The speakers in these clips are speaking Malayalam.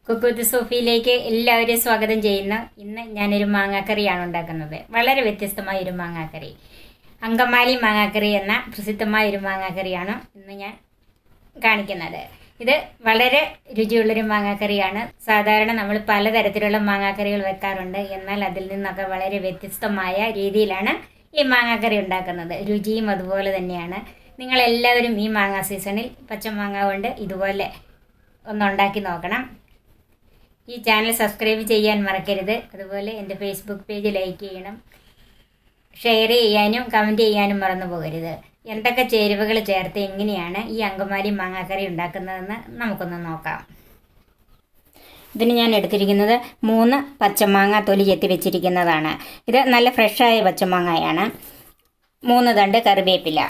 കുക്കുത്ത് സോഫിയിലേക്ക് എല്ലാവരെയും സ്വാഗതം ചെയ്യുന്നു ഇന്ന് ഞാനൊരു മാങ്ങാക്കറിയാണ് ഉണ്ടാക്കുന്നത് വളരെ വ്യത്യസ്തമായ ഒരു മാങ്ങാക്കറി അങ്കമാലി മാങ്ങാക്കറി എന്ന പ്രസിദ്ധമായ ഒരു മാങ്ങാക്കറിയാണ് ഇന്ന് ഞാൻ കാണിക്കുന്നത് ഇത് വളരെ രുചിയുള്ളൊരു മാങ്ങാക്കറിയാണ് സാധാരണ നമ്മൾ പലതരത്തിലുള്ള മാങ്ങാക്കറികൾ വെക്കാറുണ്ട് എന്നാൽ അതിൽ നിന്നൊക്കെ വളരെ വ്യത്യസ്തമായ രീതിയിലാണ് ഈ മാങ്ങാക്കറി ഉണ്ടാക്കുന്നത് രുചിയും അതുപോലെ തന്നെയാണ് നിങ്ങളെല്ലാവരും ഈ മാങ്ങാ സീസണിൽ പച്ചമാങ്ങ കൊണ്ട് ഇതുപോലെ ഒന്നുണ്ടാക്കി നോക്കണം ഈ ചാനൽ സബ്സ്ക്രൈബ് ചെയ്യാൻ മറക്കരുത് അതുപോലെ എൻ്റെ ഫേസ്ബുക്ക് പേജ് ലൈക്ക് ചെയ്യണം ഷെയർ ചെയ്യാനും കമൻറ്റ് ചെയ്യാനും മറന്നു പോകരുത് എന്തൊക്കെ ചേരുവകൾ ചേർത്ത് എങ്ങനെയാണ് ഈ അങ്കമാലി മാങ്ങാക്കറി ഉണ്ടാക്കുന്നതെന്ന് നമുക്കൊന്ന് നോക്കാം ഇതിന് ഞാൻ എടുത്തിരിക്കുന്നത് മൂന്ന് പച്ചമാങ്ങ തൊലി ചെത്തി വെച്ചിരിക്കുന്നതാണ് ഇത് നല്ല ഫ്രഷായ പച്ചമാങ്ങയാണ് മൂന്ന് തണ്ട് കറിവേപ്പില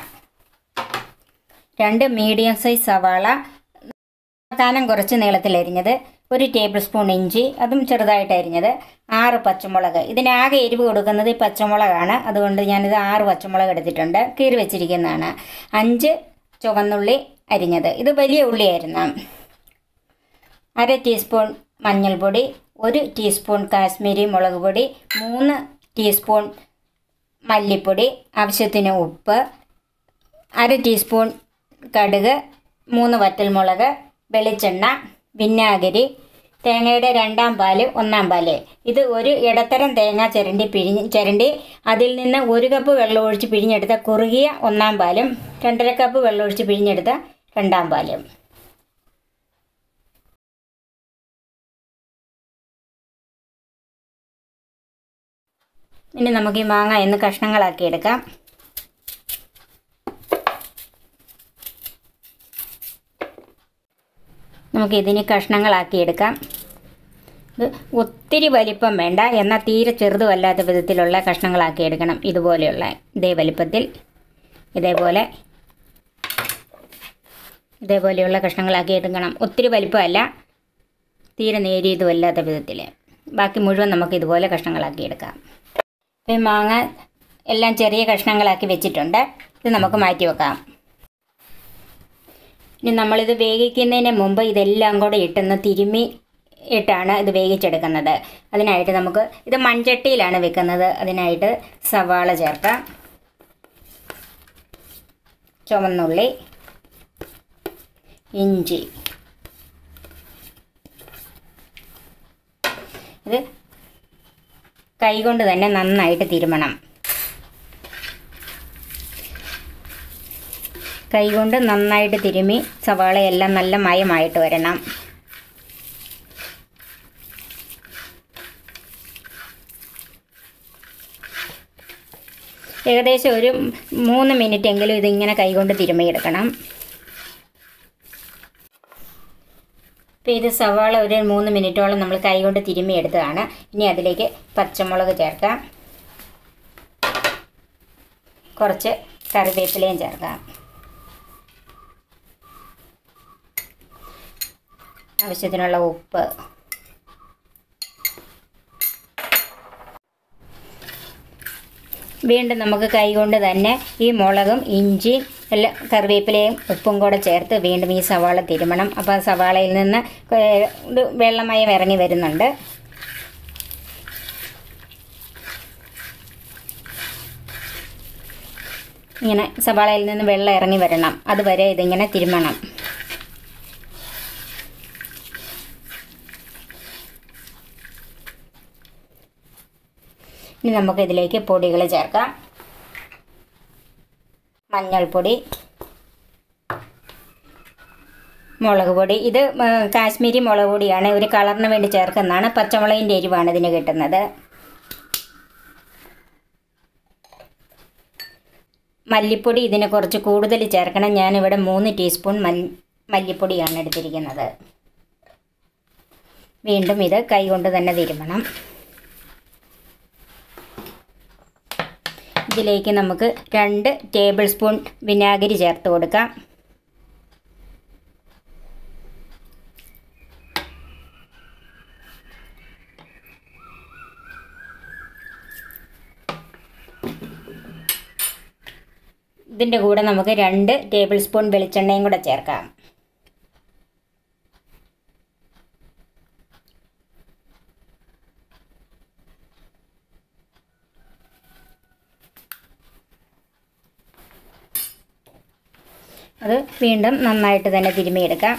രണ്ട് മീഡിയം സൈസ് സവാള കാനം കുറച്ച് നീളത്തിലരിഞ്ഞത് ഒരു ടേബിൾ സ്പൂൺ ഇഞ്ചി അതും ചെറുതായിട്ട് അരിഞ്ഞത് ആറ് പച്ചമുളക് ഇതിനാകെ എരിവ് കൊടുക്കുന്നത് ഈ പച്ചമുളകാണ് അതുകൊണ്ട് ഞാനിത് ആറ് പച്ചമുളക് എടുത്തിട്ടുണ്ട് കീറി വെച്ചിരിക്കുന്നതാണ് അഞ്ച് ചുവന്നുള്ളി അരിഞ്ഞത് ഇത് വലിയ ഉള്ളിയായിരുന്നു അര ടീസ്പൂൺ മഞ്ഞൾപ്പൊടി ഒരു ടീസ്പൂൺ കാശ്മീരി മുളക് പൊടി മൂന്ന് ടീസ്പൂൺ മല്ലിപ്പൊടി ആവശ്യത്തിന് ഉപ്പ് അര ടീസ്പൂൺ കടുക് മൂന്ന് വറ്റൽമുളക് വെളിച്ചെണ്ണ വിനാഗിരി തേങ്ങയുടെ രണ്ടാം പാല് ഒന്നാം പാല് ഇത് ഒരു ഇടത്തരം തേങ്ങ ചിരണ്ടി പിഴിഞ്ഞ് ചിരണ്ടി അതിൽ നിന്ന് ഒരു കപ്പ് വെള്ളം ഒഴിച്ച് പിഴിഞ്ഞെടുത്ത കുറുകിയ ഒന്നാം പാലും രണ്ടര കപ്പ് വെള്ളം ഒഴിച്ച് പിഴിഞ്ഞെടുത്ത രണ്ടാം പാലും ഇനി നമുക്ക് ഈ മാങ്ങ എന്ന് കഷ്ണങ്ങളാക്കി എടുക്കാം നമുക്ക് ഇതിന് കഷ്ണങ്ങളാക്കി എടുക്കാം ഇത് ഒത്തിരി വലിപ്പം വേണ്ട എന്നാൽ തീരെ ചെറുതുമല്ലാത്ത വിധത്തിലുള്ള കഷ്ണങ്ങളാക്കി എടുക്കണം ഇതുപോലെയുള്ള ഇതേ വലിപ്പത്തിൽ ഇതേപോലെ ഇതേപോലെയുള്ള കഷ്ണങ്ങളാക്കി എടുക്കണം ഒത്തിരി വലിപ്പമല്ല തീരെ നേരിയതുമല്ലാത്ത വിധത്തിൽ ബാക്കി മുഴുവൻ നമുക്ക് ഇതുപോലെ കഷ്ണങ്ങളാക്കി എടുക്കാം ഈ മാങ്ങ എല്ലാം ചെറിയ കഷ്ണങ്ങളാക്കി വെച്ചിട്ടുണ്ട് ഇത് നമുക്ക് മാറ്റി വെക്കാം ഇനി നമ്മളിത് വേവിക്കുന്നതിന് മുമ്പ് ഇതെല്ലാം കൂടെ ഇട്ടൊന്ന് തിരുമ്മി ഇട്ടാണ് ഇത് വേവിച്ചെടുക്കുന്നത് അതിനായിട്ട് നമുക്ക് ഇത് മൺചട്ടിയിലാണ് വെക്കുന്നത് അതിനായിട്ട് സവാള ചേർക്കാം ചുവന്നുള്ളി ഇഞ്ചി ഇത് കൈകൊണ്ട് തന്നെ നന്നായിട്ട് തിരുമണം കൈകൊണ്ട് നന്നായിട്ട് തിരുമി സവാളയെല്ലാം നല്ല മയമായിട്ട് വരണം ഏകദേശം ഒരു മൂന്ന് മിനിറ്റ് എങ്കിലും ഇതിങ്ങനെ കൈകൊണ്ട് തിരുമിയെടുക്കണം അപ്പോൾ ഇത് സവാള ഒരു മൂന്ന് മിനിറ്റോളം നമ്മൾ കൈകൊണ്ട് തിരുമിയെടുത്തതാണ് ഇനി അതിലേക്ക് പച്ചമുളക് ചേർക്കാം കുറച്ച് കറിവേപ്പിലയും ചേർക്കാം ആവശ്യത്തിനുള്ള ഉപ്പ് വീണ്ടും നമുക്ക് കൈകൊണ്ട് തന്നെ ഈ മുളകും ഇഞ്ചിയും എല്ലാം കറിവേപ്പിലയും ഉപ്പും കൂടെ ചേർത്ത് വീണ്ടും ഈ സവാള തിരുമണം അപ്പോൾ ആ സവാളയിൽ നിന്ന് ഇത് വെള്ളമയം ഇറങ്ങി വരുന്നുണ്ട് ഇങ്ങനെ സവാളയിൽ നിന്ന് വെള്ളം ഇറങ്ങി വരണം അതുവരെ ഇതിങ്ങനെ തിരുമണം ഇനി നമുക്ക് ഇതിലേക്ക് പൊടികൾ ചേർക്കാം മഞ്ഞൾപ്പൊടി മുളക് പൊടി ഇത് കാശ്മീരി മുളക് പൊടിയാണ് ഒരു കളറിന് വേണ്ടി ചേർക്കുന്നതാണ് പച്ചമുളകിൻ്റെ എരിവാണ് ഇതിന് കിട്ടുന്നത് മല്ലിപ്പൊടി ഇതിന് കുറച്ച് കൂടുതൽ ചേർക്കണം ഞാനിവിടെ മൂന്ന് ടീസ്പൂൺ മല്ലി മല്ലിപ്പൊടിയാണ് എടുത്തിരിക്കുന്നത് വീണ്ടും ഇത് കൈകൊണ്ട് തന്നെ തിരുമണം ഇതിലേക്ക് നമുക്ക് രണ്ട് ടേബിൾ സ്പൂൺ വിനാഗിരി ചേർത്ത് കൊടുക്കാം ഇതിൻ്റെ കൂടെ നമുക്ക് രണ്ട് ടേബിൾ സ്പൂൺ വെളിച്ചെണ്ണയും കൂടെ ചേർക്കാം അത് വീണ്ടും നന്നായിട്ട് തന്നെ തിരുമിയെടുക്കാം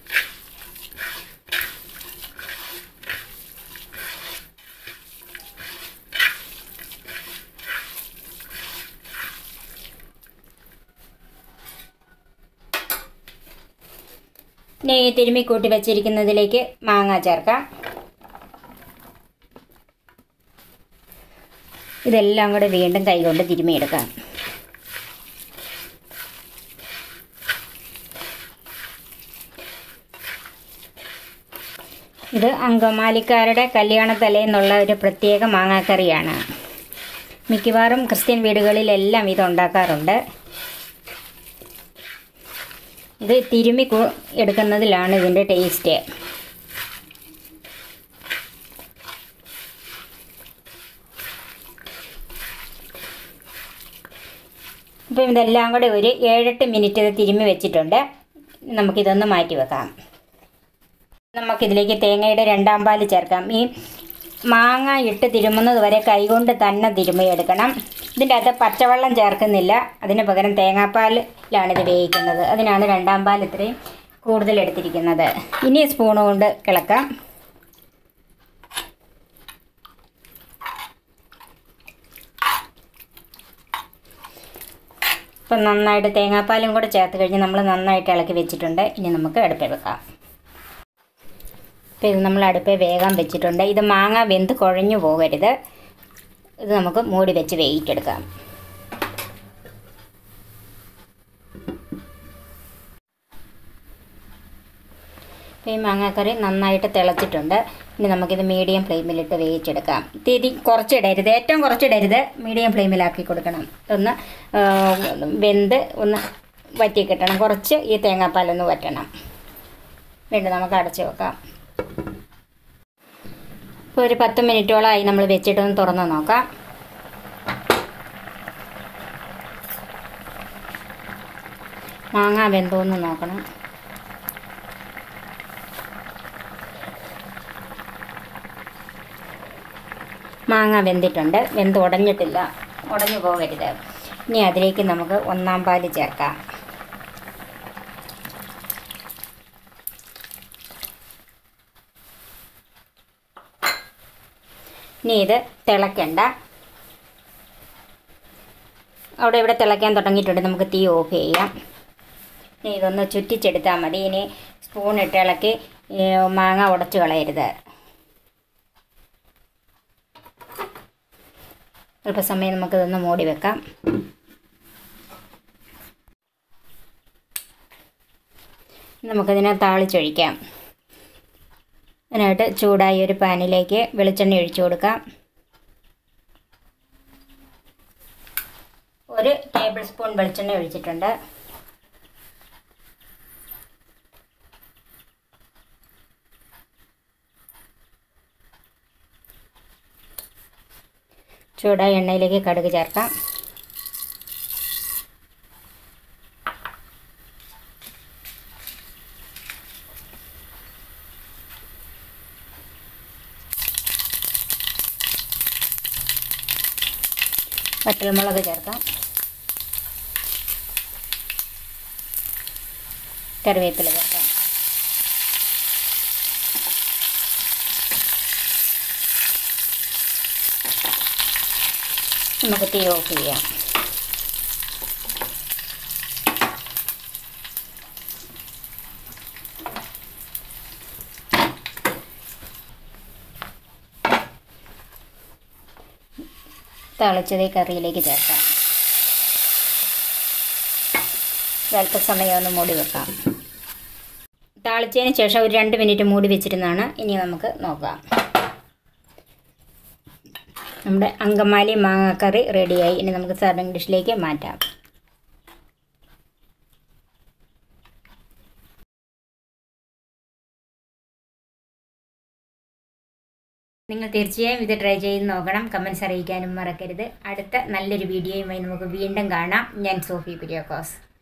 ഇനി ഈ തിരുമ്മി കൂട്ടി വെച്ചിരിക്കുന്നതിലേക്ക് മാങ്ങ ചേർക്കാം ഇതെല്ലാം കൂടെ വീണ്ടും കൈകൊണ്ട് തിരുമിയെടുക്കാം ഇത് അങ്കമാലിക്കാരുടെ കല്യാണ തലേന്നുള്ള ഒരു പ്രത്യേക മാങ്ങാക്കറിയാണ് മിക്കവാറും ക്രിസ്ത്യൻ വീടുകളിലെല്ലാം ഇത് ഉണ്ടാക്കാറുണ്ട് ഇത് തിരുമ്മി കു- എടുക്കുന്നതിലാണ് ഇതിൻ്റെ ടേസ്റ്റ് അപ്പം ഇതെല്ലാം കൂടെ ഒരു ഏഴെട്ട് മിനിറ്റ് ഇത് തിരുമ്മി വെച്ചിട്ടുണ്ട് നമുക്കിതൊന്ന് മാറ്റി വെക്കാം നമുക്കിതിലേക്ക് തേങ്ങയുടെ രണ്ടാം പാല് ചേർക്കാം ഈ മാങ്ങ ഇട്ട് തിരുമുന്നത് വരെ കൈകൊണ്ട് തന്നെ തിരുമ്മിയെടുക്കണം ഇതിൻ്റെ അകത്ത് പച്ചവെള്ളം ചേർക്കുന്നില്ല അതിന് പകരം തേങ്ങാപ്പാലിലാണ് ഇത് വേവിക്കുന്നത് അതിനാണ് രണ്ടാം പാൽ ഇത്രയും കൂടുതൽ എടുത്തിരിക്കുന്നത് ഇനി സ്പൂൺ കൊണ്ട് കിളക്കാം ഇപ്പം നന്നായിട്ട് തേങ്ങാപ്പാലും കൂടെ ചേർത്ത് കഴിഞ്ഞ് നമ്മൾ നന്നായിട്ട് ഇളക്കി വെച്ചിട്ടുണ്ട് ഇനി നമുക്ക് അടുപ്പിൽ വെക്കാം അപ്പോൾ ഇത് നമ്മൾ അടുപ്പിൽ വേഗം വെച്ചിട്ടുണ്ട് ഇത് മാങ്ങ വെന്ത് കുഴഞ്ഞു പോകരുത് ഇത് നമുക്ക് മൂടി വെച്ച് വേവിച്ചെടുക്കാം അപ്പോൾ ഈ മാങ്ങാക്കറി നന്നായിട്ട് തിളച്ചിട്ടുണ്ട് ഇനി നമുക്കിത് മീഡിയം ഫ്ലെയിമിലിട്ട് വേവിച്ചെടുക്കാം തീരി കുറച്ചിടരുത് ഏറ്റവും കുറച്ചിടരുത് മീഡിയം ഫ്ലെയിമിലാക്കി കൊടുക്കണം ഒന്ന് ആ, വെന്ത് ഒന്ന് വറ്റി കിട്ടണം കുറച്ച് ഈ തേങ്ങാപ്പാലൊന്ന് വറ്റണം വീണ്ടും നമുക്ക് അടച്ച് വെക്കാം ഇപ്പോൾ ഒരു പത്ത് മിനിറ്റോളമായി നമ്മൾ വെച്ചിട്ടൊന്ന് തുറന്ന് നോക്കാം മാങ്ങ വെന്തോന്ന് നോക്കണം മാങ്ങ വെന്തിട്ടുണ്ട് വെന്ത് ഉടഞ്ഞിട്ടില്ല ഉടഞ്ഞു പോകരുത് ഇനി അതിലേക്ക് നമുക്ക് ഒന്നാം പാല് ചേർക്കാം ഇനി ഇത് തിളക്കണ്ട അവിടെ ഇവിടെ തിളയ്ക്കാൻ തുടങ്ങിയിട്ടുണ്ട് നമുക്ക് തീ ഓഫ് ചെയ്യാം ഇനി ഇതൊന്ന് ചുറ്റിച്ചെടുത്താൽ മതി ഇനി സ്പൂൺ ഇട്ട് ഇളക്കി ഈ മാങ്ങ ഉടച്ചു കളയരുത് അല്പസമയം നമുക്കിതൊന്ന് മൂടി വെക്കാം നമുക്കതിനെ താളിച്ചൊഴിക്കാം അതിനായിട്ട് ചൂടായ ഒരു പാനിലേക്ക് വെളിച്ചെണ്ണ ഒഴിച്ചു കൊടുക്കാം ഒരു ടേബിൾ സ്പൂൺ വെളിച്ചെണ്ണ ഒഴിച്ചിട്ടുണ്ട് ചൂടായ എണ്ണയിലേക്ക് കടുക് ചേർക്കാം വറ്റൽമുളക് ചേർക്കാം കറിവേപ്പില ചേർക്കാം നമുക്ക് തീ ഓഫ് ചെയ്യാം തിളച്ചത് ഈ കറിയിലേക്ക് ചേർക്കാം അല്പസമയം ഒന്ന് മൂടി വെക്കാം താളിച്ചതിന് ശേഷം ഒരു രണ്ട് മിനിറ്റ് മൂടി വെച്ചിരുന്നാണ് ഇനി നമുക്ക് നോക്കാം നമ്മുടെ അങ്കമാലി മാങ്ങാക്കറി റെഡിയായി ഇനി നമുക്ക് സർവിങ് ഡിഷിലേക്ക് മാറ്റാം നിങ്ങൾ തീർച്ചയായും ഇത് ട്രൈ ചെയ്ത് നോക്കണം കമൻസ് അറിയിക്കാനും മറക്കരുത് അടുത്ത നല്ലൊരു വീഡിയോയുമായി നമുക്ക് വീണ്ടും കാണാം ഞാൻ സോഫി കുര്യാക്കോസ്